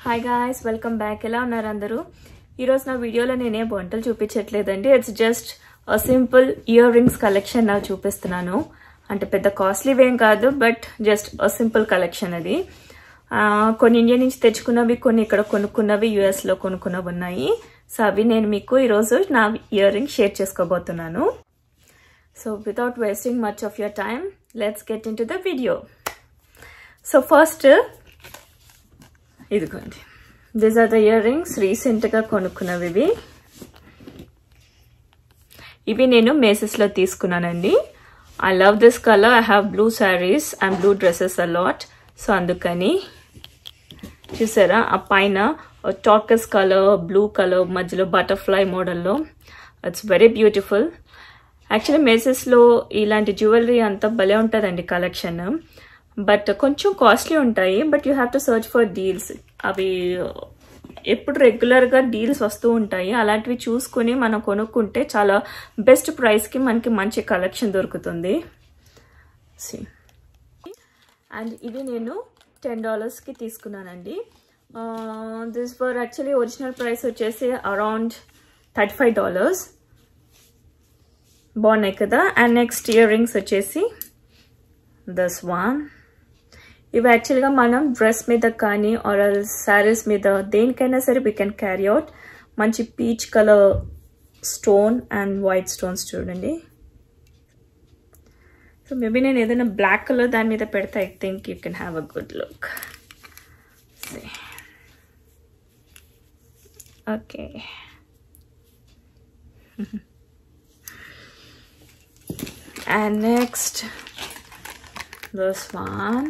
Hi guys welcome back ఎలా ఉన్నారు అందరూ ఈరోజు నా వీడియోలో నేనే వంటలు చూపించట్లేదండి it's just simple earrings collection నాకు చూపిస్తున్నాను అంటే పెద్ద కాస్ట్లీవి ఏం కాదు బట్ జస్ట్ సింపుల్ కలెక్షన్ అది ఆ, కొన్ని ఇండియా నుంచి తెచ్చుకున్నవి కొన్ని ఇక్కడ కొనుక్కున్నవి యుఎస్లో కొనుక్కున్నవి ఉన్నాయి సో అవి నేను మీకు ఈరోజు నా ఇయర్ రింగ్ షేర్ చేసుకోబోతున్నాను so without wasting much of your time let's get into the video so first ఇదిగోండి these are the earrings రీసెంట్గా కొనుక్కున్నవి ఇవి ఇవి నేను మేసెస్లో తీసుకున్నానండి I love this colour I have blue saris and blue dresses a lot so అందుకని చూసారా ఆ పైన టాకస్ కలర్ బ్లూ కలర్ మధ్యలో బటర్ఫ్లై మోడల్లో ఇట్స్ వెరీ బ్యూటిఫుల్ యాక్చువల్లీ మేసెస్లో ఇలాంటి జ్యువెలరీ అంతా భలే ఉంటుందండి కలెక్షన్ బట్ కొంచెం కాస్ట్లీ ఉంటాయి but you have to search for deals అవి ఎప్పుడు రెగ్యులర్గా డీల్స్ వస్తూ ఉంటాయి అలాంటివి చూసుకుని మనం కొనుక్కుంటే చాలా బెస్ట్ ప్రైస్కి మనకి మంచి కలెక్షన్ దొరుకుతుంది అండ్ ఇది నేను టెన్ డాలర్స్కి తీసుకున్నానండి this for actually original price వచ్చేసి అరౌండ్ థర్టీ ఫైవ్ డాలర్స్ బాగున్నాయి కదా అండ్ నెక్స్ట్ ఇయర్ రింగ్స్ వచ్చేసి దస్ వన్ ఇవి యాక్చువల్గా మనం డ్రెస్ మీద కానీ ఆర్ శారీస్ మీద దేనికైనా సరే వీ కెన్ క్యారీ అవుట్ మంచి peach colour stone and white stones చూడండి సో మేబీ నేను ఏదైనా బ్లాక్ కలర్ దాని మీద పెడితే I think you can have a good look okay and next this one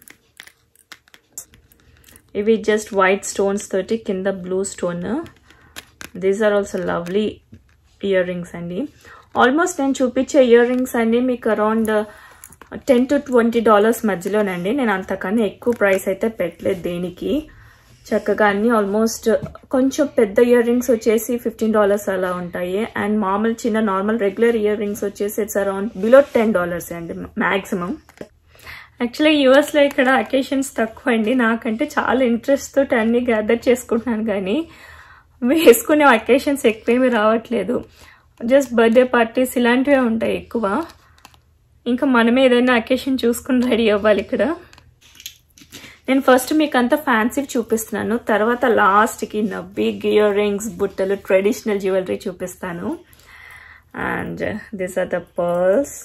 ఇవి జస్ట్ వైట్ స్టోన్స్ తోటి కింద blue stone these are also lovely earrings అండి ఆల్మోస్ట్ నేను చూపించే ఇయర్ రింగ్స్ అండి మీకు around ten to twenty dollars మధ్యలోనండి నేను అంతకన్నా ఎక్కువ ప్రైస్ అయితే పెట్టలేదు దేనికి చక్కగా అన్ని ఆల్మోస్ట్ కొంచెం పెద్ద ఇయర్ రింగ్స్ వచ్చేసి ఫిఫ్టీన్ డాలర్స్ అలా ఉంటాయి అండ్ మామూలు చిన్న నార్మల్ రెగ్యులర్ ఇయర్ రింగ్స్ వచ్చేసి it's around below ten dollars అండి మ్యాక్సిమం యాక్చువల్లీ యూఎస్లో ఇక్కడ అకేషన్స్ తక్కువ అండి నాకంటే చాలా ఇంట్రెస్ట్ తోటి అన్ని గ్యాదర్ చేసుకుంటున్నాను కానీ వేసుకునే అకేషన్స్ ఎక్కువేమీ రావట్లేదు జస్ట్ బర్త్డే పార్టీస్ ఇలాంటివే ఉంటాయి ఎక్కువ ఇంకా మనమే ఏదైనా అకేషన్ చూసుకుని రెడీ అవ్వాలి ఇక్కడ నేను ఫస్ట్ మీకు అంతా ఫ్యాన్సీ చూపిస్తున్నాను తర్వాత లాస్ట్కి నా బిగ్ ఇయర్ రింగ్స్ బుట్టలు ట్రెడిషనల్ జ్యువెలరీ చూపిస్తాను and this are the pearls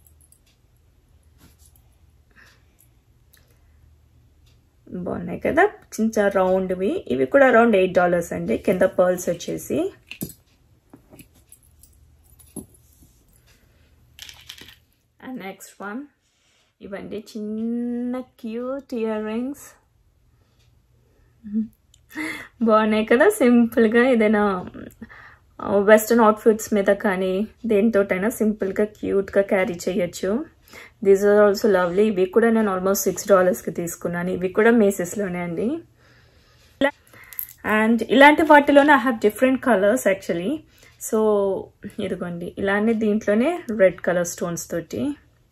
బాగున్నాయి కదా చిన్న రౌండ్వి ఇవి కూడా అరౌండ్ ఎయిట్ డాలర్స్ అండి కింద పర్ల్స్ వచ్చేసి అండ్ నెక్స్ట్ వన్ ఇవండి చిన్న క్యూట్ ఇయర్ రింగ్స్ బాగున్నాయి కదా సింపుల్గా ఏదైనా వెస్ట్రన్ అవుట్ఫిట్స్ మీద కానీ దేనితోటైనా సింపుల్గా క్యూట్గా క్యారీ చేయొచ్చు దీస్ ఆర్ ఆల్సో లవ్లీ ఇవి కూడా నేను ఆల్మోస్ట్ సిక్స్ డాలర్స్కి తీసుకున్నాను ఇవి కూడా మేసెస్లోనే అండి అండ్ ఇలాంటి వాటిలోనే I have different colours actually so ఇదిగోండి ఇలానే దీంట్లోనే రెడ్ కలర్ స్టోన్స్ తోటి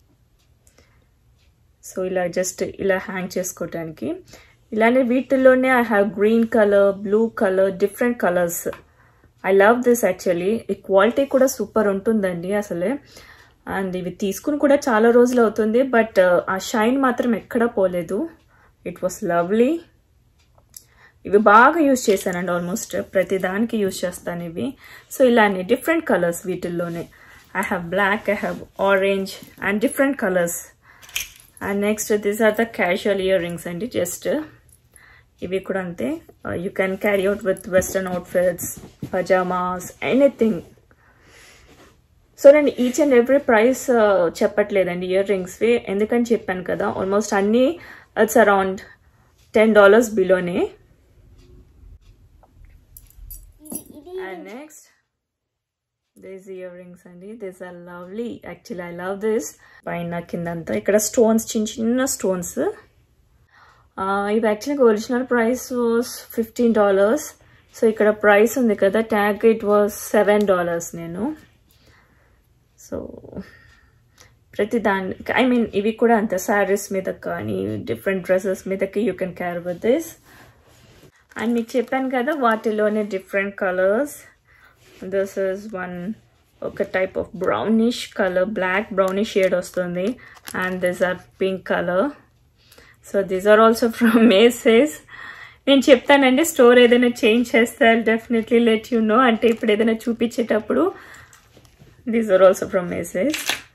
సో ఇలా జస్ట్ ఇలా హ్యాంగ్ చేసుకోవటానికి ఇలానే వీటిల్లోనే I have green colour blue colour different colours I love this actually ఈ క్వాలిటీ కూడా సూపర్ ఉంటుందండి అసలే అండ్ ఇవి తీసుకుని కూడా చాలా రోజులు అవుతుంది బట్ ఆ షైన్ మాత్రం ఎక్కడా పోలేదు ఇట్ వాస్ లవ్లీ ఇవి బాగా యూజ్ చేశానండి ఆల్మోస్ట్ ప్రతి దానికి యూజ్ చేస్తాను ఇవి సో ఇలానే డిఫరెంట్ కలర్స్ వీటిల్లోనే I have black I have orange and different colours and next these are the casual earrings అండి జస్ట్ ఇవి కూడా అంతే you can carry out with western outfits pyjamas anything so నేను each and every price చెప్పట్లేదండి ఇయర్ రింగ్స్వి ఎందుకని చెప్పాను కదా ఆల్మోస్ట్ అన్నీ ఇట్స్ అరౌండ్ టెన్ డాలర్స్ బిలోనే and next this earrings అండి this are lovely actually I love this పైన కిందంతా ఇక్కడ స్టోన్స్ చిన్న చిన్న స్టోన్స్ ఇవి యాక్చువల్గా original price was fifteen dollars so ఇక్కడ ప్రైస్ ఉంది కదా tag it was seven dollars నేను సో ప్రతి దాని ఐ మీన్ ఇవి కూడా అంతే శారీస్ మీద కానీ డిఫరెంట్ డ్రెస్సెస్ మీదకి you can carry with this and మీకు చెప్పాను కదా వాటిలోనే different colours this is one ఒక type of brownish colour black brownish shade వస్తుంది and this are pink colour so these are also from Macy's నేను చెప్తానండి store ఏదైనా చేంజ్ చేస్తే డెఫినెట్లీ లెట్ యూ నో అంటే ఇప్పుడు ఏదైనా చూపించేటప్పుడు these are also from Macy's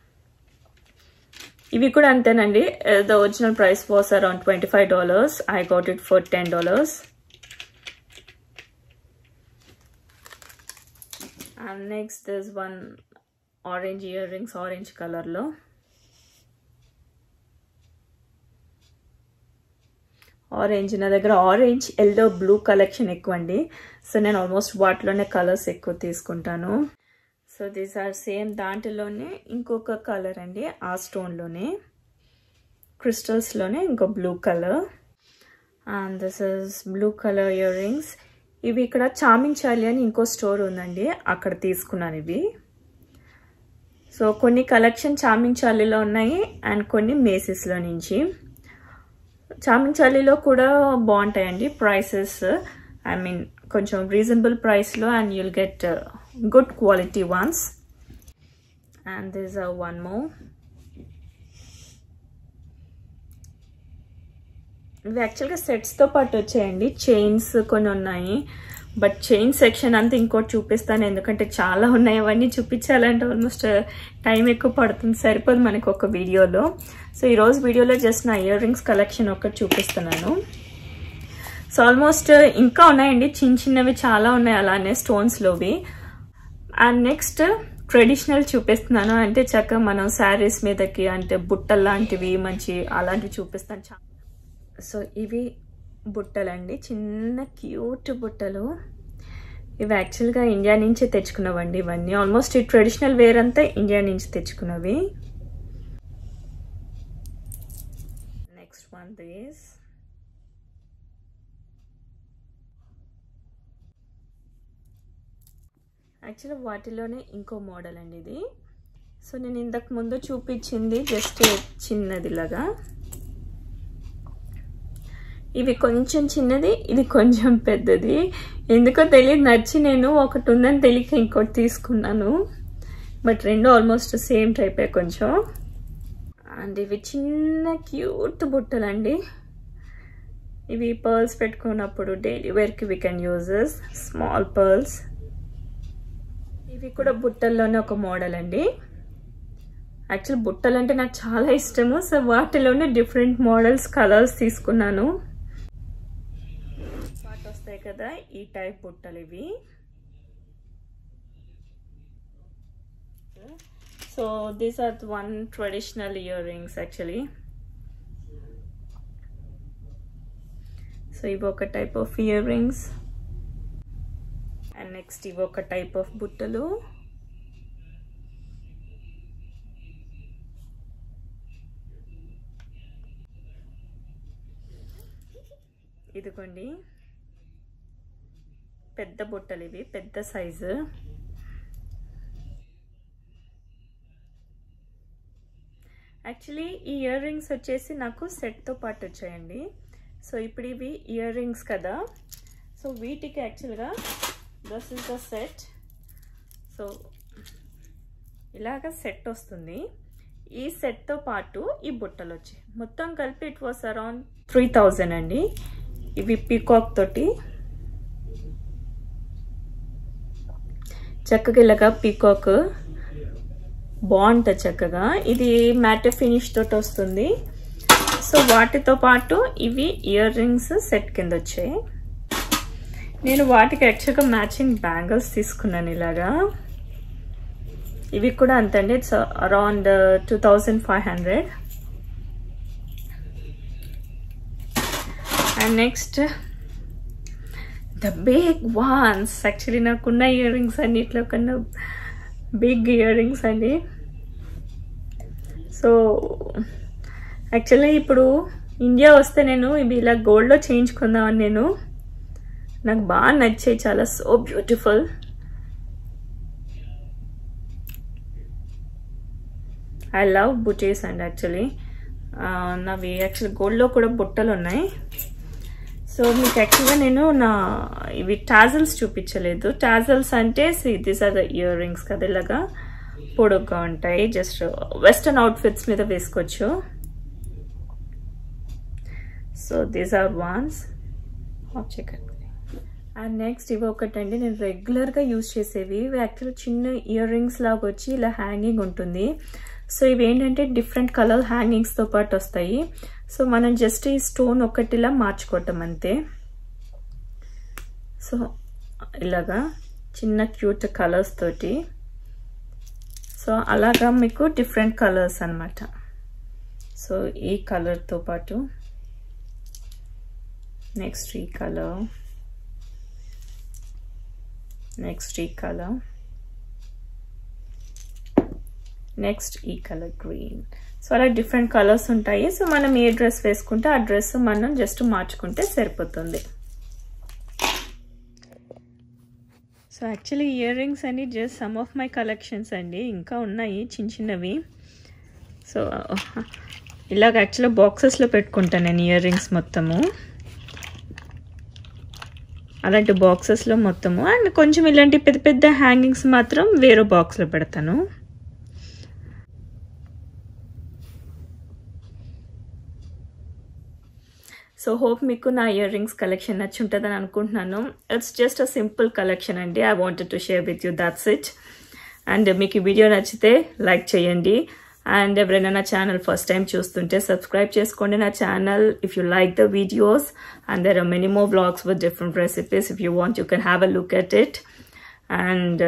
ఇవి కూడా అంతేనండి the original price was around twenty five dollars I got it for ten dollars and next this one orange earrings orange కలర్లో orange నా దగ్గర ఆరెంజ్ ఎల్లో బ్లూ కలెక్షన్ ఎక్కువ అండి so నేను almost వాటిలోనే కలర్స్ ఎక్కువ తీసుకుంటాను సో దీస్ ఆర్ సేమ్ దాంట్లోనే ఇంకొక కలర్ అండి ఆ స్టోన్లోనే క్రిస్టల్స్లోనే ఇంకో blue colour and this is blue colour earrings ఇవి ఇక్కడ చామించాలి అని ఇంకో స్టోర్ ఉందండి అక్కడ తీసుకున్నాను ఇవి సో కొన్ని కలెక్షన్ చామించాలిలో ఉన్నాయి అండ్ కొన్ని మేసిస్లో నుంచి చామించాలిలో కూడా బాగుంటాయండి ప్రైసెస్ ఐ మీన్ కొంచెం రీజనబుల్ ప్రైస్లో and you'll get good quality ones and this are one more ఇవి యాక్చువల్గా సెట్స్తో పాటు వచ్చాయండి చైన్స్ కొన్ని ఉన్నాయి బట్ చైన్ సెక్షన్ అంతా ఇంకోటి చూపిస్తాను ఎందుకంటే చాలా ఉన్నాయి అవన్నీ చూపించాలంటే ఆల్మోస్ట్ టైం ఎక్కువ పడుతుంది సరిపోదు మనకు ఒక వీడియోలో సో ఈరోజు వీడియోలో జస్ట్ నా ఇయర్ రింగ్స్ కలెక్షన్ ఒకటి చూపిస్తున్నాను సో ఆల్మోస్ట్ ఇంకా ఉన్నాయండి చిన్న చిన్నవి చాలా ఉన్నాయి అలానే స్టోన్స్లోవి అండ్ నెక్స్ట్ ట్రెడిషనల్ చూపిస్తున్నాను అంటే చక్కగా మనం శారీస్ మీదకి అంటే బుట్టలు లాంటివి మంచి అలాంటివి చూపిస్తాను సో ఇవి బుట్టలండి చిన్న క్యూట్ బుట్టలు ఇవి యాక్చువల్గా ఇండియా నుంచి తెచ్చుకున్నవండి ఇవన్నీ ఆల్మోస్ట్ ఈ ట్రెడిషనల్ వేర్ అంతా ఇండియా నుంచి తెచ్చుకున్నవి నెక్స్ట్ వన్ దిస్ యాక్చువల్గా వాటిలోనే ఇంకో మోడల్ అండి ఇది సో నేను ఇంతకు ముందు చూపించింది జస్ట్ చిన్నదిలాగా ఇవి కొంచెం చిన్నది ఇది కొంచెం పెద్దది ఎందుకో తెలియదు నచ్చి నేను ఒకటి ఉందని తెలియక ఇంకోటి తీసుకున్నాను బట్ రెండు ఆల్మోస్ట్ సేమ్ టైపే కొంచెం అండ్ ఇవి చిన్న క్యూట్ బుట్టలండి ఇవి పర్ల్స్ పెట్టుకున్నప్పుడు డైలీ వేర్కి we can uses small pearls ఇవి కూడా బుట్టల్లోనే ఒక మోడల్ అండి యాక్చువల్ బుట్టలు అంటే నాకు చాలా ఇష్టము సో వాటిలోనే డిఫరెంట్ మోడల్స్ కలర్స్ తీసుకున్నాను పాటు వస్తాయి కదా ఈ టైప్ బుట్టలు ఇవి so these are one traditional earrings actually so ఇవి ఒక type of earrings and next ఇవి ఒక టైప్ ఆఫ్ బుట్టలు ఇదిగోండి పెద్ద బుట్టలు ఇవి పెద్ద సైజు యాక్చువల్లీ ఈ ఇయర్ రింగ్స్ వచ్చేసి నాకు సెట్తో పాటు వచ్చాయండి సో ఇప్పుడు ఇవి ఇయర్ రింగ్స్ కదా సో వీటికి యాక్చువల్గా this is the set so ఇలాగ సెట్ వస్తుంది ఈ సెట్తో పాటు ఈ బుట్టలు వచ్చాయి మొత్తం కలిపి it was around three thousand అండి ఇవి పీకాక్ తోటి చక్కగా ఇలాగా పీకాక్ బాగుంటుంది చక్కగా ఇది మ్యాట్ ఫినిష్ తోటి వస్తుంది సో వాటితో పాటు ఇవి ఇయర్ రింగ్స్ సెట్ కింద వచ్చాయి నేను వాటికి యాక్చువల్గా మ్యాచింగ్ బ్యాంగిల్స్ తీసుకున్నాను ఇలాగా ఇవి కూడా అంతండి it's around two thousand five hundred and next the big ones actually నాకున్న ఇయర్ రింగ్స్ అన్నిట్లో కన్నా బిగ్ ఇయర్ రింగ్స్ అండి సో యాక్చువల్లీ ఇప్పుడు ఇండియా వస్తే నేను ఇవి ఇలా గోల్డ్లో చేయించుకుందామని నేను నాకు బాగా నచ్చాయి చాలా సో బ్యూటిఫుల్ ఐ లవ్ బుటీస్ అండ్ యాక్చువల్లీ నావి యాక్చువల్లీ గోల్డ్లో కూడా బుట్టలు ఉన్నాయి సో మీకు యాక్చువల్గా నేను నా ఇవి టాజల్స్ చూపించలేదు టాజల్స్ అంటే this are the earrings కదా ఇలాగా పొడుగ్గా ఉంటాయి జస్ట్ వెస్టర్న్ అవుట్ఫిట్స్ మీద వేసుకోవచ్చు so these are ones check and next ఇవి ఒకటండి నేను రెగ్యులర్గా యూజ్ చేసేవి ఇవి యాక్చువల్ చిన్న ఇయర్ రింగ్స్ లాగా వచ్చి ఇలా హ్యాంగింగ్ ఉంటుంది సో ఇవి ఏంటంటే డిఫరెంట్ కలర్ హ్యాంగింగ్స్తో పాటు వస్తాయి సో మనం జస్ట్ ఈ స్టోన్ ఒకటిలా మార్చుకోవటం అంతే సో ఇలాగా చిన్న క్యూట్ కలర్స్ తోటి సో అలాగా మీకు డిఫరెంట్ కలర్స్ అనమాట సో ఈ కలర్తో పాటు నెక్స్ట్ ఈ కలర్ నెక్స్ట్ ఈ కలర్ నెక్స్ట్ ఈ కలర్ గ్రీన్ సో అలా డిఫరెంట్ కలర్స్ ఉంటాయి సో మనం ఏ డ్రెస్ వేసుకుంటే ఆ డ్రెస్ మనం జస్ట్ మార్చుకుంటే సరిపోతుంది సో యాక్చువల్లీ ఇయర్ రింగ్స్ అన్ని just some of my collections అండి ఇంకా ఉన్నాయి చిన్న చిన్నవి సో ఇలాగ యాక్చువల్గా బాక్సెస్లో పెట్టుకుంటాను నేను ఇయర్ రింగ్స్ మొత్తము అలాంటి బాక్సెస్లో మొత్తము అండ్ కొంచెం ఇలాంటి పెద్ద పెద్ద హ్యాంగింగ్స్ మాత్రం వేరే బాక్స్లో పెడతాను సో హోప్ మీకు నా ఇయర్ రింగ్స్ కలెక్షన్ నచ్చి ఉంటుందని అనుకుంటున్నాను it's just a simple collection అండి I wanted to share with you that's it and మీకు ఈ వీడియో నచ్చితే లైక్ చేయండి అండ్ ఎవరైనా నా ఛానల్ ఫస్ట్ టైం చూస్తుంటే సబ్స్క్రైబ్ చేసుకోండి నా channel if you like the videos and there are many more blogs with different recipes if you want you can have a look at it and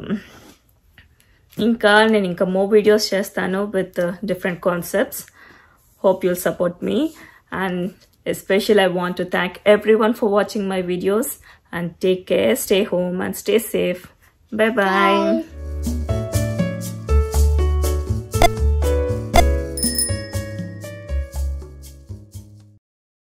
ఇంకా నేను ఇంకా more videos చేస్తాను with different concepts hope you'll support me and especially i want to thank everyone for watching my videos and take care stay home and stay safe bye bye, bye.